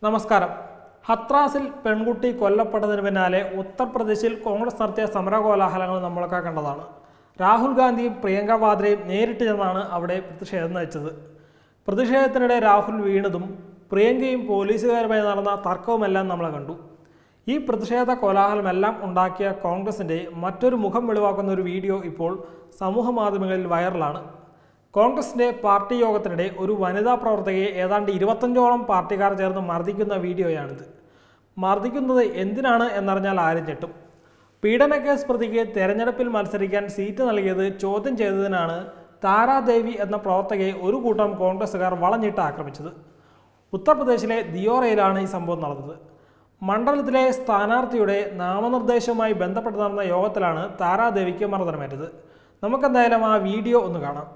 നമസ്കാരം ഹത്രാസിൽ പെൺകുട്ടി കൊല്ലപ്പെട്ടതിന് പിന്നാലെ ഉത്തർപ്രദേശിൽ കോൺഗ്രസ് നടത്തിയ സമരകോലാഹലങ്ങൾ നമ്മളൊക്കെ കണ്ടതാണ് രാഹുൽ ഗാന്ധിയും പ്രിയങ്ക വാദ്രയും നേരിട്ട് ചെന്നാണ് അവിടെ പ്രതിഷേധം നയിച്ചത് പ്രതിഷേധത്തിനിടെ രാഹുൽ വീണതും പ്രിയങ്കയും പോലീസുകാരുമായി നടന്ന തർക്കവുമെല്ലാം നമ്മൾ കണ്ടു ഈ പ്രതിഷേധ കോലാഹലമെല്ലാം ഉണ്ടാക്കിയ കോൺഗ്രസിൻ്റെ മറ്റൊരു മുഖം വെളിവാക്കുന്ന ഒരു വീഡിയോ ഇപ്പോൾ സമൂഹ മാധ്യമങ്ങളിൽ വൈറലാണ് കോൺഗ്രസിന്റെ പാർട്ടി യോഗത്തിനിടെ ഒരു വനിതാ പ്രവർത്തകയെ ഏതാണ്ട് ഇരുപത്തഞ്ചോളം പാർട്ടിക്കാർ ചേർന്ന് മർദ്ദിക്കുന്ന വീഡിയോയാണിത് മർദ്ദിക്കുന്നത് എന്തിനാണ് എന്നറിഞ്ഞാൽ ആരും ഞെട്ടും പീഡനക്കേസ് പ്രതിക്ക് തെരഞ്ഞെടുപ്പിൽ മത്സരിക്കാൻ സീറ്റ് നൽകിയത് ചോദ്യം ചെയ്തതിനാണ് താരാദേവി എന്ന പ്രവർത്തകയെ ഒരു കൂട്ടം കോൺഗ്രസ്സുകാർ വളഞ്ഞിട്ട് ആക്രമിച്ചത് ഉത്തർപ്രദേശിലെ ദിയോറയിലാണ് ഈ സംഭവം നടന്നത് മണ്ഡലത്തിലെ സ്ഥാനാർത്ഥിയുടെ നാമനിർദ്ദേശവുമായി ബന്ധപ്പെട്ട് നടന്ന യോഗത്തിലാണ് താരാദേവിക്ക് മർദ്ദനമേറ്റത് നമുക്കെന്തായാലും ആ വീഡിയോ ഒന്ന് കാണാം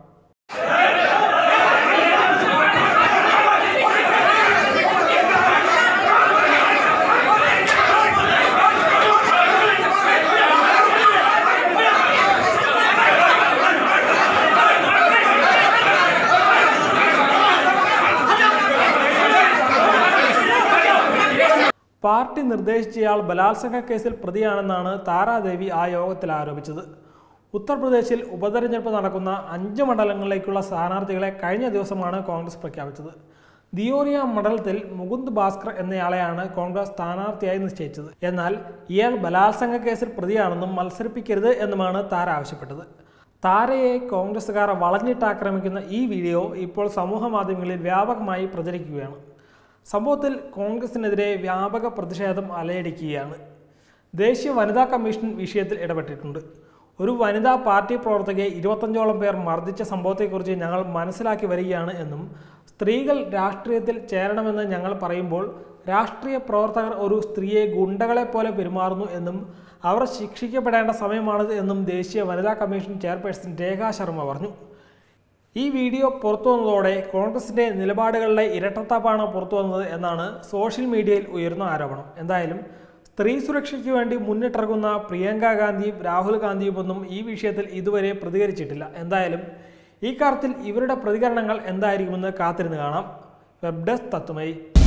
പാർട്ടി നിർദ്ദേശിച്ചയാൾ ബലാത്സംഗ കേസിൽ പ്രതിയാണെന്നാണ് താരാദേവി ആ യോഗത്തിൽ ആരോപിച്ചത് ഉത്തർപ്രദേശിൽ ഉപതെരഞ്ഞെടുപ്പ് നടക്കുന്ന അഞ്ച് മണ്ഡലങ്ങളിലേക്കുള്ള സ്ഥാനാർത്ഥികളെ കഴിഞ്ഞ ദിവസമാണ് കോൺഗ്രസ് പ്രഖ്യാപിച്ചത് ദിയോറിയ മണ്ഡലത്തിൽ മുകുന്ദ് ഭാസ്കർ എന്നയാളെയാണ് കോൺഗ്രസ് സ്ഥാനാർത്ഥിയായി നിശ്ചയിച്ചത് എന്നാൽ ഇയാൾ ബലാത്സംഗ കേസിൽ പ്രതിയാണെന്നും മത്സരിപ്പിക്കരുത് എന്നുമാണ് താര ആവശ്യപ്പെട്ടത് താരയെ കോൺഗ്രസുകാർ വളഞ്ഞിട്ട് ആക്രമിക്കുന്ന ഈ വീഡിയോ ഇപ്പോൾ സമൂഹ മാധ്യമങ്ങളിൽ വ്യാപകമായി പ്രചരിക്കുകയാണ് സംഭവത്തിൽ കോൺഗ്രസിനെതിരെ വ്യാപക പ്രതിഷേധം അലയടിക്കുകയാണ് ദേശീയ വനിതാ കമ്മീഷൻ വിഷയത്തിൽ ഇടപെട്ടിട്ടുണ്ട് ഒരു വനിതാ പാർട്ടി പ്രവർത്തകയെ ഇരുപത്തഞ്ചോളം പേർ മർദ്ദിച്ച സംഭവത്തെക്കുറിച്ച് ഞങ്ങൾ മനസ്സിലാക്കി വരികയാണ് എന്നും സ്ത്രീകൾ രാഷ്ട്രീയത്തിൽ ചേരണമെന്ന് ഞങ്ങൾ പറയുമ്പോൾ രാഷ്ട്രീയ പ്രവർത്തകർ ഒരു സ്ത്രീയെ ഗുണ്ടകളെ പോലെ പെരുമാറുന്നു എന്നും അവർ ശിക്ഷിക്കപ്പെടേണ്ട സമയമാണിത് എന്നും ദേശീയ വനിതാ കമ്മീഷൻ ചെയർപേഴ്സൺ രേഖാ ശർമ്മ പറഞ്ഞു ഈ വീഡിയോ പുറത്തു വന്നതോടെ കോൺഗ്രസിന്റെ നിലപാടുകളിലെ ഇരട്ടത്താപ്പാണ് പുറത്തു വന്നത് എന്നാണ് സോഷ്യൽ മീഡിയയിൽ ഉയർന്ന ആരോപണം എന്തായാലും സ്ത്രീ സുരക്ഷയ്ക്ക് വേണ്ടി മുന്നിട്ടിറങ്ങുന്ന പ്രിയങ്ക ഗാന്ധിയും രാഹുൽ ഗാന്ധിയുമൊന്നും ഈ വിഷയത്തിൽ ഇതുവരെ പ്രതികരിച്ചിട്ടില്ല എന്തായാലും ഈ കാര്യത്തിൽ ഇവരുടെ പ്രതികരണങ്ങൾ എന്തായിരിക്കുമെന്ന് കാത്തിരുന്ന് കാണാം വെബ് ഡെസ്ക് തത്തുമൈ